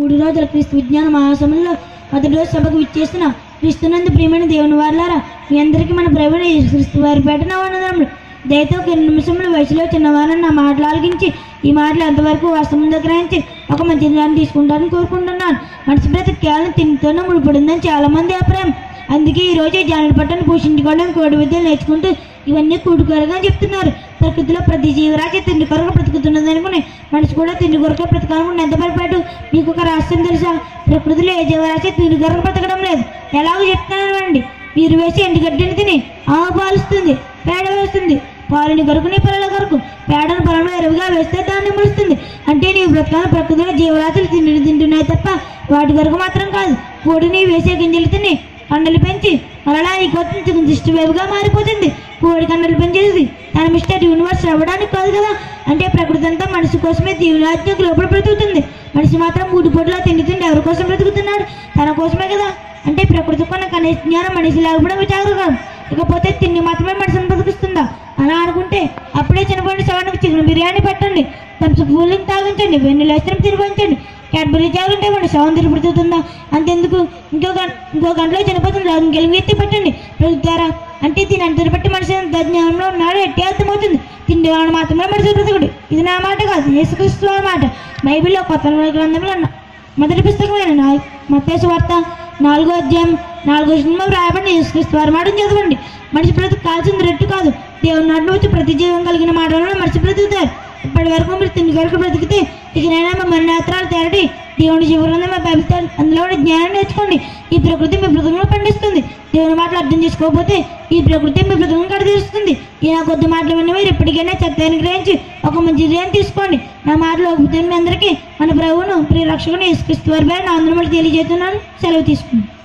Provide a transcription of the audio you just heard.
మూడు రోజుల క్రీస్తు విజ్ఞాన మహాసములో మొదటి రోజు సభకు విచ్చేసిన క్రీస్తునందు ప్రియమైన దేవుని వారులారా మీ అందరికీ మన ప్రభుని క్రీస్తు వారి పెట్టిన వందనములు దయతో ఒక రెండు నిమిషముల వయసులో చిన్నవారని నా మాటలు ఆలకించి ఈ మాటలు ఎంతవరకు వాస్తవంగా గ్రహించి ఒక మంచి దాన్ని తీసుకుంటారని కోరుకుంటున్నాను మనిషి బ్రతికి కేవలం తిండితోనే ముడిపడిందని చాలా మంది అభిప్రాయం అందుకే ఈ రోజు జానడి పట్టను పోషించుకోవడం కోడి విద్యలు నేర్చుకుంటూ ఇవన్నీ కూడుకోరుగా చెప్తున్నారు ప్రకృతిలో ప్రతి జీవరాశి తిండి కొరకు బ్రతుకుతున్నది అనుకుని మనిషి కూడా తిండి కొరకే బ్రతకాలనుకుని ఎంత పరిపాటు మీకు ఒక రహస్యం తెలుసా ప్రకృతిలో ఏ జీవరాశి తిండి కొరకు బ్రతకడం లేదు ఎలాగో చెప్తున్నాను అండి మీరు వేసి ఎండుగడ్డిని తిని ఆవు పాలుస్తుంది పేడ వేస్తుంది పాలని కొరకుని పిల్లల కొరకు పేడను పొలంలో ఎరువుగా వేస్తే దాన్ని ముడుస్తుంది అంటే నీవు బ్రతకాల ప్రకృతిలో జీవరాశులు తిండి తింటున్నాయి తప్ప వాటి కొరకు మాత్రం కాదు కోడిని వేసే గింజలు తిని కండలు పెంచి మరలా ఈ కొత్త దిష్టి వైపుగా మారిపోతుంది కోడి కండలు పెంచేది తన మిస్టర్ యూనివర్స్ అవ్వడానికి కాదు కదా అంటే ప్రకృతి అంతా మనిషి కోసమే దీవునాజ్ఞకు లోపల బ్రతుకుతుంది మనిషి మాత్రం మూడు పూటలా తిండి తిండి ఎవరి కోసం బ్రతుకుతున్నాడు తన కోసమే కదా అంటే ప్రకృతి కొన్న కనీస జ్ఞానం మనిషి లేకపోవడం విచారకరం ఇకపోతే తిండి మాత్రమే మనిషిని బ్రతికిస్తుందా అలా అనుకుంటే అప్పుడే చనిపోయిన శవానికి చికెన్ బిర్యానీ పెట్టండి కొంచెం కూలింగ్ తాగించండి వెన్నెల ఐస్క్రీమ్ తినిపించండి క్యాడ్బరీ తాగుంటే వాడు శవం తిరిగిపోతుందా అంతెందుకు ఇంకో గంట ఇంకో గంటలో చనిపోతుంది రాజు గెలిగి పెట్టండి బ్రతుకుతారా అంటే దీని అంతటి బట్టి మనిషి ఎంత జ్ఞానంలో ఉన్నాడో ఎట్టి అర్థమవుతుంది తిండి వాడు మాత్రమే మనిషి బ్రతుకుడు ఇది నా మాట కాదు యేసుక్రీస్తు వారి మాట బైబిల్లో కొత్త నిబంధన గ్రంథంలో ఉన్న మొదటి పుస్తకమైన నా మత్తేసు వార్త నాలుగో అధ్యాయం నాలుగో సినిమా రాయబడిన యేసుక్రీస్తు వారి మాటను చదవండి మనిషి బ్రతుకు కాల్సింది రెట్టు కాదు దేవుని నాటి వచ్చి ప్రతి జీవం కలిగిన మాటలను మనిషి బ్రతుకుతారు ఇప్పటి వరకు మీరు తిండి వరకు బ్రతికితే ఇకనైనా మా నేత్రాలు తేరటి దేవుని జీవనంలో మా బైబిల్ అందులో ఉన్న జ్ఞానం నేర్చుకోండి ఈ ప్రకృతి మీ బ్రతుకును పండిస్తుంది దేవుని మాటలు అర్థం చేసుకోకపోతే ఈ ప్రకృతి మీ బ్రతుకును కడతీరుస్తుంది ఈ నా కొద్ది మాటలు విన్న మీరు ఇప్పటికైనా సత్యాన్ని గ్రహించి ఒక మంచి విజయాన్ని తీసుకోండి నా మాటలు ఒప్పుతున్న మీ అందరికీ మన ప్రభువును ప్రియ రక్షకుని ఇసుకిస్తూ వారి పేరు నా అందరూ తెలియజేస్తున్నాను సెలవు తీసుకుంటాను